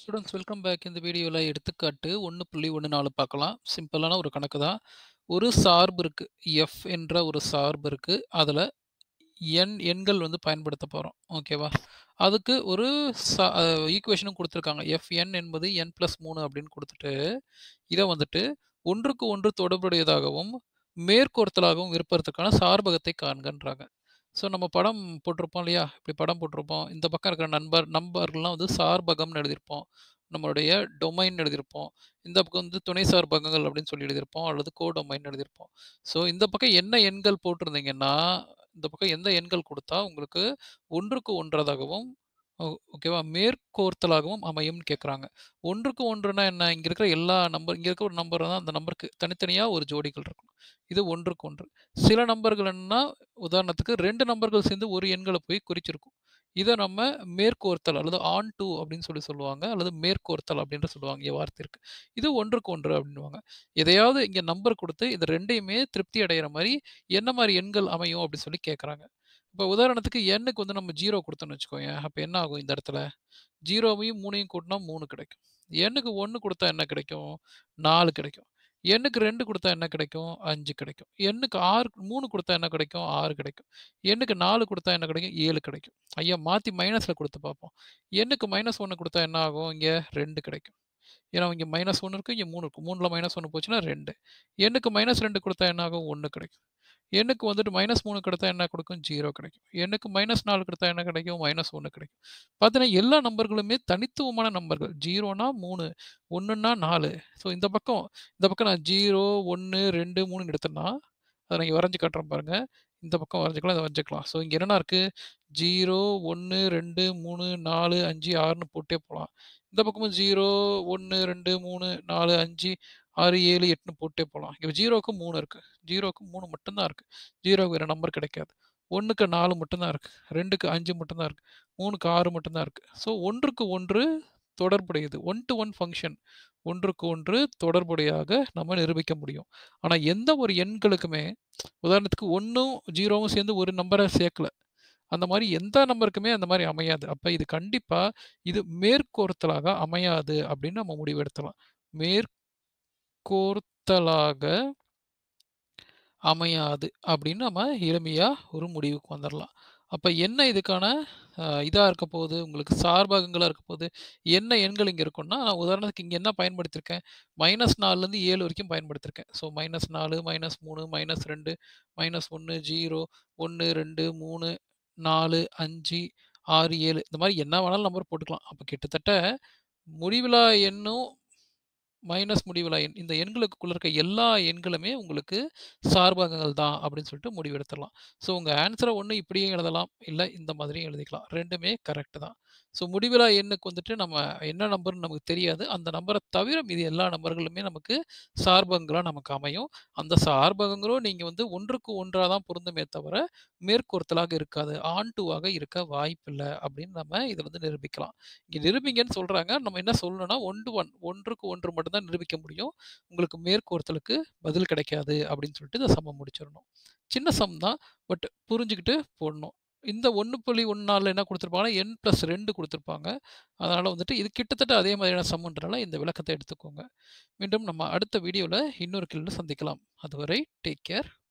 students welcome back இந்த வீடியோவில் எடுத்துக்காட்டு ஒன்று புள்ளி ஒன்று நாலு பார்க்கலாம் சிம்பிளான ஒரு கணக்கு தான் ஒரு சார்பு இருக்குது எஃப் என்ற ஒரு சார்பு இருக்குது அதில் எண் எண்கள் வந்து பயன்படுத்த போகிறோம் ஓகேவா அதுக்கு ஒரு சா ஈக்குவேஷனும் கொடுத்துருக்காங்க எஃப் என் என்பது என் ப்ளஸ் மூணு அப்படின்னு கொடுத்துட்டு இதை வந்துட்டு ஒன்றுக்கு ஒன்று தொடர்புடையதாகவும் மேற்கோர்த்தலாகவும் இருப்பதற்கான சார்பகத்தை காண்கன்றாங்க ஸோ நம்ம படம் போட்டிருப்போம் இல்லையா இப்படி படம் போட்டிருப்போம் இந்த பக்கம் இருக்கிற நண்பர் நம்பர்கள்லாம் வந்து சார்பகம்னு எழுதியிருப்போம் நம்மளுடைய டொமைன் எழுதியிருப்போம் இந்த பக்கம் வந்து துணை சார்பகங்கள் அப்படின்னு சொல்லி எழுதியிருப்போம் அல்லது கோ டொமைன் எழுதியிருப்போம் ஸோ இந்த பக்கம் என்ன எண்கள் போட்டிருந்தீங்கன்னா இந்த பக்கம் எந்த எண்கள் கொடுத்தா உங்களுக்கு ஒன்றுக்கு ஒன்றதாகவும் ஓகேவா மேற்கோர்த்தலாகவும் அமையும்னு கேட்குறாங்க ஒன்றுக்கு ஒன்றுனா என்ன இங்கே இருக்கிற எல்லா நம்பர் இங்கே இருக்கிற ஒரு நம்பர் தான் அந்த நம்பருக்கு தனித்தனியாக ஒரு ஜோடிகள் இருக்கும் இது ஒன்றுக்கு ஒன்று சில நம்பர்கள் என்ன உதாரணத்துக்கு ரெண்டு நம்பர்கள் சேர்ந்து ஒரு எண்களை போய் குறிச்சிருக்கும் இதை நம்ம மேற்கோர்த்தல் அல்லது ஆன் டூ அப்படின்னு சொல்லி சொல்லுவாங்க அல்லது மேற்கோர்த்தல் அப்படின்ற சொல்லுவாங்க இங்கே வார்த்தை இருக்கு இது ஒன்றுக்கு ஒன்று அப்படின்வாங்க எதையாவது இங்கே நம்பர் கொடுத்து இந்த ரெண்டையுமே திருப்தி அடைகிற மாதிரி என்ன மாதிரி எண்கள் அமையும் அப்படின்னு சொல்லி கேட்குறாங்க இப்போ உதாரணத்துக்கு எண்ணுக்கு வந்து நம்ம ஜீரோ கொடுத்தோன்னு வச்சுக்கோங்க அப்போ என்ன ஆகும் இந்த இடத்துல ஜீரோவையும் மூணையும் கூட்டினா மூணு கிடைக்கும் எண்ணுக்கு ஒன்று கொடுத்தா என்ன கிடைக்கும் நாலு கிடைக்கும் எண்ணுக்கு ரெண்டு கொடுத்தா என்ன கிடைக்கும் அஞ்சு கிடைக்கும் எண்ணுக்கு ஆறு மூணு கொடுத்தா என்ன கிடைக்கும் ஆறு கிடைக்கும் எண்ணுக்கு நாலு கொடுத்தா என்ன கிடைக்கும் ஏழு கிடைக்கும் ஐயா மாற்றி மைனஸில் கொடுத்து பார்ப்போம் எண்ணுக்கு மைனஸ் ஒன்று கொடுத்தா என்ன ஆகும் இங்கே ரெண்டு கிடைக்கும் ஏன்னா இங்கே மைனஸ் ஒன்று இருக்குது இங்கே மூணு இருக்கும் மூணில் மைனஸ் ஒன்று போச்சுன்னா ரெண்டு எண்ணுக்கு மைனஸ் ரெண்டு கொடுத்தா என்ன ஆகும் ஒன்று கிடைக்கும் எண்ணுக்கு வந்துட்டு மைனஸ் மூணு கொடுத்தா என்ன கொடுக்கும் ஜீரோ கிடைக்கும் எண்ணுக்கு மைனஸ் நாலு கொடுத்தா என்ன கிடைக்கும் மைனஸ் ஒன்று கிடைக்கும் பார்த்தீங்கன்னா எல்லா நம்பர்களுமே தனித்துவமான நம்பர்கள் ஜீரோனா மூணு ஒன்றுன்னா நாலு ஸோ இந்த பக்கம் இந்த பக்கம் நான் ஜீரோ ஒன்று ரெண்டு மூணு எடுத்தேன்னா அதை நீங்கள் வரைஞ்சி காட்டுறேன் பாருங்கள் இந்த பக்கம் வரைஞ்சிக்கலாம் இதை வரைஞ்சிக்கலாம் ஸோ இங்கே என்னென்ன இருக்குது ஜீரோ ஒன்று ரெண்டு மூணு நாலு அஞ்சு ஆறுன்னு போட்டே போகலாம் இந்த பக்கமும் ஜீரோ ஒன்று ரெண்டு மூணு நாலு அஞ்சு ஆறு ஏழு எட்டுன்னு போட்டே போகலாம் இங்கே ஜீரோக்கு மூணு இருக்குது ஜீரோக்கு மூணு மட்டும்தான் இருக்குது ஜீரோக்கு வேறு நம்பர் கிடைக்காது ஒன்றுக்கு நாலு மட்டும்தான் இருக்குது ரெண்டுக்கு அஞ்சு மட்டும்தான் இருக்குது மூணுக்கு ஆறு மட்டும்தான் இருக்குது ஸோ ஒன்றுக்கு ஒன்று தொடர்புடையது ஒன் டு ஒன் ஃபங்க்ஷன் ஒன்றுக்கு ஒன்று தொடர்புடையாக நம்ம நிரூபிக்க முடியும் ஆனால் எந்த ஒரு எண்களுக்குமே உதாரணத்துக்கு ஒன்றும் ஜீரோவும் சேர்ந்து ஒரு நம்பரை சேர்க்கல அந்த மாதிரி எந்த நம்பருக்குமே அந்த மாதிரி அமையாது அப்போ இது கண்டிப்பாக இது மேற்கோர்த்தலாக அமையாது அப்படின்னு நம்ம முடிவெடுத்தலாம் மேற்கோர்த்தலாக அமையாது அப்படின்னு நம்ம எளிமையாக ஒரு முடிவுக்கு வந்துடலாம் அப்போ என்ன இதுக்கான இதாக இருக்க போகுது உங்களுக்கு சார்பகங்களாக இருக்க போகுது என்ன எண்கள் இங்கே இருக்குன்னா நான் உதாரணத்துக்கு இங்கே என்ன பயன்படுத்தியிருக்கேன் மைனஸ் நாலுலேருந்து ஏழு வரைக்கும் பயன்படுத்தியிருக்கேன் ஸோ மைனஸ் நாலு மைனஸ் மூணு மைனஸ் ரெண்டு மைனஸ் ஒன்று ஜீரோ ஒன்று ரெண்டு மூணு நாலு அஞ்சு ஆறு ஏழு இந்த மாதிரி என்ன வேணாலும் நம்பர் போட்டுக்கலாம் அப்போ கிட்டத்தட்ட முடிவிலா எண்ணும் மைனஸ் முடிவிலா எண் இந்த எண்களுக்குள்ள இருக்க எல்லா எண்களுமே உங்களுக்கு சார்பகங்கள் தான் அப்படின்னு சொல்லிட்டு முடிவெடுத்துடலாம் ஸோ உங்கள் ஆன்சரை ஒன்று இப்படியும் எழுதலாம் இல்லை இந்த மாதிரியும் எழுதிக்கலாம் ரெண்டுமே கரெக்டு தான் ஸோ முடிவிலா எண்ணுக்கு வந்துட்டு நம்ம என்ன நம்பர்னு நமக்கு தெரியாது அந்த நம்பரை தவிர மீது எல்லா நம்பர்களுமே நமக்கு சார்பகங்களாக நமக்கு அமையும் அந்த சார்பகங்களும் நீங்கள் வந்து ஒன்றுக்கு ஒன்றாக தான் பொருந்துமே தவிர மேற்கோர்த்தலாக இருக்காது ஆன் டூவாக இருக்க வாய்ப்பில்லை அப்படின்னு நம்ம இதில் வந்து நிரூபிக்கலாம் இங்கே நிரூபிங்கன்னு சொல்கிறாங்க நம்ம என்ன சொல்லணும்னா ஒன் டு ஒன் ஒன்றுக்கு ஒன்று மட்டும்தான் நிரூபிக்க முடியும் உங்களுக்கு மேற்கோர்த்தலுக்கு பதில் கிடைக்காது அப்படின்னு சொல்லிட்டு இந்த சம்மம் முடிச்சிடணும் சின்ன சம் தான் பட் புரிஞ்சுக்கிட்டு போடணும் இந்த ஒன்று புள்ளி ஒன்று நாளில் என்ன கொடுத்துருப்பாங்கன்னா என் ப்ளஸ் ரெண்டு கொடுத்துருப்பாங்க அதனால் வந்துட்டு இது கிட்டத்தட்ட அதே மாதிரியான சம்முன்றனால இந்த விளக்கத்தை எடுத்துக்கோங்க மீண்டும் நம்ம அடுத்த வீடியோவில் இன்னொரு கிளியில் சந்திக்கலாம் அதுவரை டேக் கேர்